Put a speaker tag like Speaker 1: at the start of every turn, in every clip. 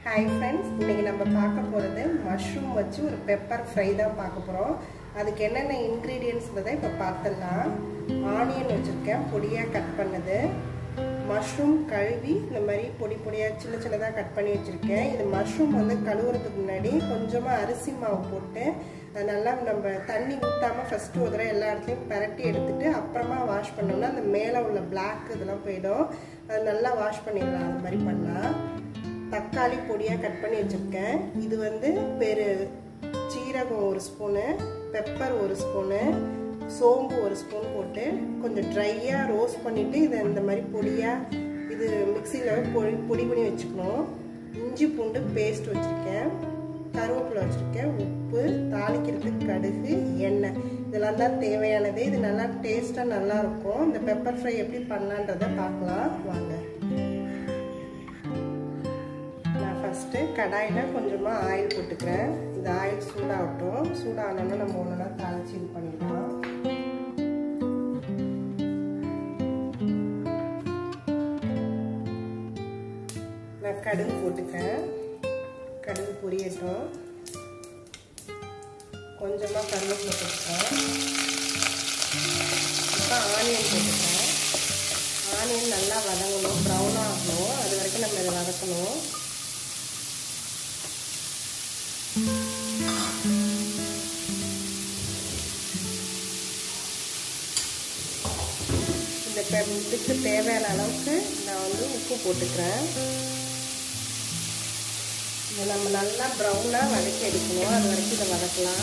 Speaker 1: hi friends இன்றைக்கி நம்ம பார்க்க போகிறது மஷ்ரூம் வச்சு ஒரு பெப்பர் ஃப்ரை தான் பார்க்க போகிறோம் அதுக்கு என்னென்ன இன்க்ரீடியன்ட்ஸ்ன்றதை இப்போ பார்த்துடலாம் ஆனியன் வச்சுருக்கேன் பொடியாக கட் பண்ணது மஷ்ரூம் கழுவி இந்த மாதிரி பொடி பொடியாக சின்ன சின்னதாக கட் பண்ணி வச்சுருக்கேன் இது மஷ்ரூம் வந்து கழுவுறதுக்கு முன்னாடி கொஞ்சமாக அரிசி மாவு போட்டு அது நல்லா நம்ம தண்ணி ஊற்றாமல் ஃபஸ்ட்டு ஒரு தடவை எல்லா இடத்துலையும் பரட்டி எடுத்துட்டு அப்புறமா வாஷ் பண்ணோம்னா அந்த மேலே உள்ள பிளாக் இதெல்லாம் போயிடும் அது நல்லா வாஷ் பண்ணிடலாம் அது மாதிரி பண்ணால் தக்காளி பொடியாக கட் பண்ணி வச்சுருக்கேன் இது வந்து பெரு சீரகம் ஒரு ஸ்பூனு பெப்பர் ஒரு ஸ்பூனு சோம்பு ஒரு ஸ்பூன் போட்டு கொஞ்சம் ட்ரையாக ரோஸ்ட் பண்ணிவிட்டு இதை இந்த மாதிரி பொடியாக இது மிக்சியில் பொடி பொடி பண்ணி வச்சுக்கணும் இஞ்சி பூண்டு பேஸ்ட் வச்சுருக்கேன் கருவேப்பிலை வச்சுருக்கேன் உப்பு தாளிக்கிறதுக்கு கடுகு எண்ணெய் இதெல்லாம் தான் தேவையானது இது நல்லா டேஸ்ட்டாக நல்லாயிருக்கும் இந்த பெப்பர் ஃப்ரை எப்படி பண்ணலான்றதை பார்க்கலாம் வாங்க நான் ஃபஸ்ட்டு கடாயில் கொஞ்சமாக ஆயில் போட்டுக்கிறேன் இந்த ஆயில் சூடாகட்டும் சூடானோன்னா நம்ம ஒன்றுனா தாளிச்சு இது பண்ணிடலாம் நான் கடுகு போட்டுக்கிறேன் கடுகு பொரியட்டும் கொஞ்சமாக கருவேப்பிலை போட்டுக்கிறேன் இப்போ ஆனியன் போட்டுக்கிறேன் ஆனியன் நல்லா வதங்கணும் ப்ரௌனாக ஆகணும் அது வரைக்கும் நம்ம இதை வதக்கணும் இந்த இதுக்கு தேவையான அளவுக்கு நான் வந்து உப்பு போட்டுக்கிறேன் இதை நம்ம நல்லா ப்ரௌனாக வதக்கி எடுக்கணும் அது வரைக்கும் இதை வதக்கலாம்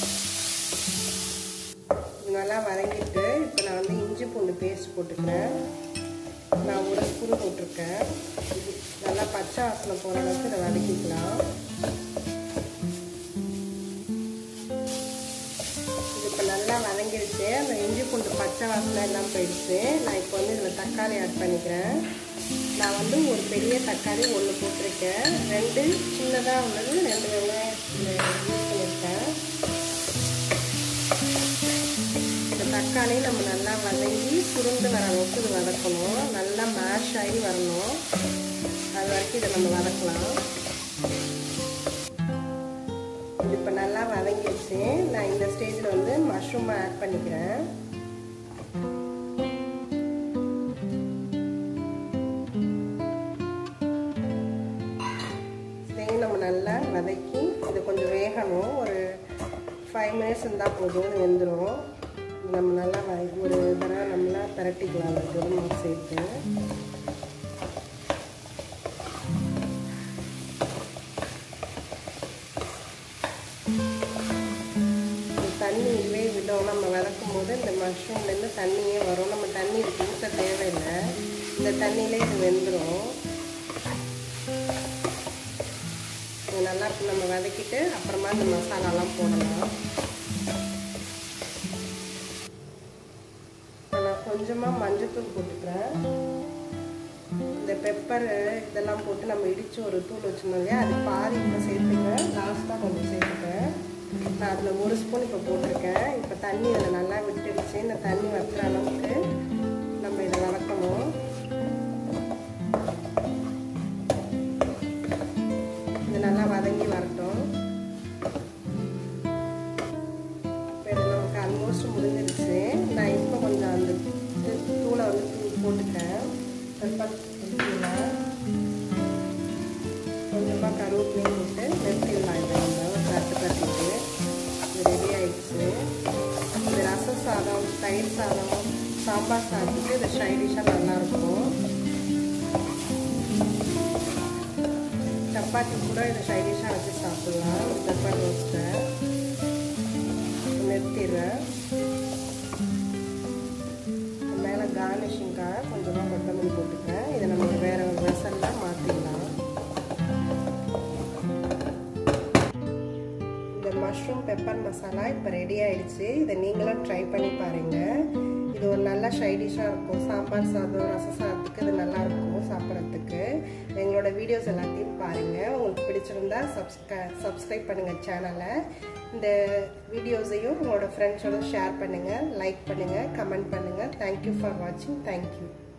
Speaker 1: இது நல்லா வதங்கிட்டு இப்போ நான் வந்து இஞ்சி பூண்டு பேஸ்ட் போட்டுக்கிறேன் நான் ஒரு ஸ்பூன் போட்டிருக்கேன் இது நல்லா பச்சை வாசனை போகிற அளவுக்கு இதை வதக்கிக்கலாம் இது இப்போ நல்லா வதங்கிடுச்சு அந்த இஞ்சி பூண்டு பச்சை வாசனை எல்லாம் போயிடுச்சு நான் இப்போ வந்து இதில் தக்காளி ஆட் பண்ணிக்கிறேன் நான் வந்து ஒரு பெரிய தக்காளி ஒன்று போட்டிருக்கேன் ரெண்டு சின்னதாக உள்ளது ரெண்டு வெங்காயம் யூஸ் பண்ணியிருக்கேன் இந்த தக்காளி நம்ம நல்லா வதங்கி சுருண்டு வர அளவுக்கு இது வதக்கணும் நல்லா மேஷ் ஆகி வரணும் அது வரைக்கும் இதை நம்ம வதக்கலாம் இது இப்போ நல்லா வதங்கிடுச்சு நான் இந்த ஸ்டேஜில் வந்து மஷ்ரூமை ஆட் பண்ணிக்கிறேன் இதையும் நம்ம நல்லா வதக்கி இது கொஞ்சம் வேகணும் ஒரு ஃபைவ் மினிட்ஸ் இருந்தால் போதும் இது வெந்துடும் நம்ம நல்லா ஒரு தடவை நல்லா பரட்டிக்கலாம் அந்த குருமா சேர்த்து தண்ணி இதுவே விடும் நம்ம வதக்கும் போது இந்த மஷ்ரூம்லேருந்து தண்ணியே வரும் நம்ம தண்ணி இதுக்கு ஊற்ற தேவையில்லை இந்த தண்ணியிலே இது வெந்துடும் இது நல்லா நம்ம வதக்கிட்டு அப்புறமா இந்த மசாலாலாம் போடலாம் நான் கொஞ்சமாக மஞ்சத்தூள் போட்டுக்கிறேன் இந்த பெப்பர் இதெல்லாம் போட்டு நம்ம இடித்து ஒரு தூள் வச்சுருந்தோம் இல்லையா அது பாதி இப்போ சேர்த்துக்கிறேன் லாஸ்ட்டாக கொஞ்சம் சேர்த்துக்கிறேன் நான் அதில் ஒரு ஸ்பூன் இப்போ போட்டிருக்கேன் இப்போ தண்ணி இதில் நல்லா விட்டுடுச்சு இந்த தண்ணி வற்றுற அளவுக்கு நம்ம இதை வதக்கணும் இது நல்லா வதங்கி வரட்டும் இப்போ நமக்கு ஆல்மோஸ்ட் முடிஞ்சிருச்சு நான் இப்போ கொஞ்சம் அந்த தூளை வந்து தூள் போட்டுட்டேன் பெப்பர் தூளை கொஞ்சமாக கருவேப்பிலையும் போட்டு நிறுத்திடலாம் இதை நம்ம ஒரு கட்டு கட்டிட்டு இது ரெடி ஆயிடுச்சு இது ரசம் சாதம் தயிர் சாதம் சாம்பார் சாதத்துக்கு இது சைடிஷாக நல்லாயிருக்கும் சப்பாத்தி கூட இதை சைடிஷாக வச்சு சாப்பிட்லாம் பெப்பர் ரோஸ்ட்டை நிறுத்திடுறேன் மேலே கார்னிஷிங்காக கொஞ்சமாக கொத்தமல்லி போட்டுக்கிறேன் இதை நம்ம வேறு ஒரு வெசலில் மாற்றிடலாம் இந்த மஷ்ரூம் பெப்பர் மசாலா இப்போ ரெடி ஆயிடுச்சு இதை நீங்களும் ட்ரை பண்ணி பாருங்கள் இது ஒரு நல்ல ஷைடிஷாக இருக்கும் சாம்பார் சாதம் ரச சாதத்துக்கு இது நல்லா இருக்கும் சாப்பிட்றதுக்கு எங்களோட வீடியோஸ் எல்லாத்தையும் பாருங்கள் உங்களுக்கு பிடிச்சிருந்தா சப்ஸ்கிரை சப்ஸ்கிரைப் பண்ணுங்கள் சேனலை இந்த வீடியோஸையும் உங்களோட ஃப்ரெண்ட்ஸோட ஷேர் பண்ணுங்கள் லைக் பண்ணுங்கள் கமெண்ட் பண்ணுங்கள் தேங்க்யூ ஃபார் வாட்சிங் தேங்க்யூ